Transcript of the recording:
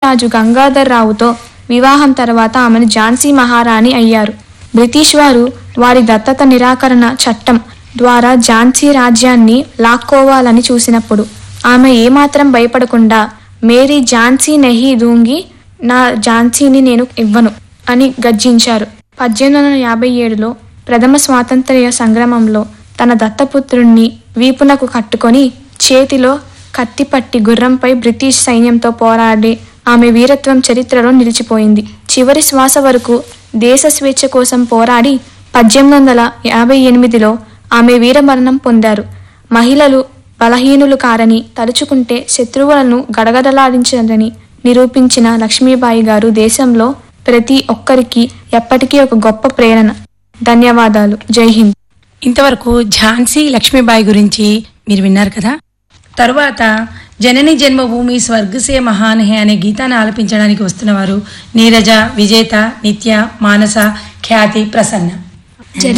రాజు గంగాధర్ రావుతో వివాహం తర్వాత ఆమెను ఝాన్సీ మహారాణి అయ్యారు బ్రిటిష్ వారు వారి దత్తత నిరాకరణ చట్టం ద్వారా ఝాన్సీ రాజ్యాన్ని లాక్కోవాలని చూసినప్పుడు ఆమె ఏమాత్రం భయపడకుండా మేరీ ఝాన్సీ నెహి దూంగి నా ఝాన్సీని నేను ఇవ్వను అని గర్జించారు పద్దెనిమిది వందల యాభై ఏడులో ప్రథమ స్వాతంత్ర్య సంగ్రామంలో తన దత్తపుత్రుణ్ణి వీపునకు కట్టుకొని చేతిలో కత్తి పట్టి గుర్రంపై బ్రిటిష్ సైన్యంతో పోరాడి ఆమె వీరత్వం చరిత్రలో నిలిచిపోయింది చివరి శ్వాస వరకు దేశ స్వేచ్ఛ కోసం పోరాడి పద్దెనిమిది వందల యాభై ఎనిమిదిలో ఆమె వీరమరణం పొందారు మహిళలు బలహీనులు కారని తలుచుకుంటే శత్రువులను గడగడలాడించదని నిరూపించిన లక్ష్మీబాయి గారు దేశంలో ప్రతి ఒక్కరికి ఎప్పటికీ ఒక గొప్ప ప్రేరణ ధన్యవాదాలు జై హింద్ ఇంతవరకు ఝాన్సీ లక్ష్మీబాయి గురించి మీరు విన్నారు కదా తరువాత జనని జన్మభూమి స్వర్గసే మహాన్ హే అనే గీతాన్ని ఆలపించడానికి వస్తున్నవారు నీరజ విజేత నిత్య మానస ఖ్యాతి ప్రసన్న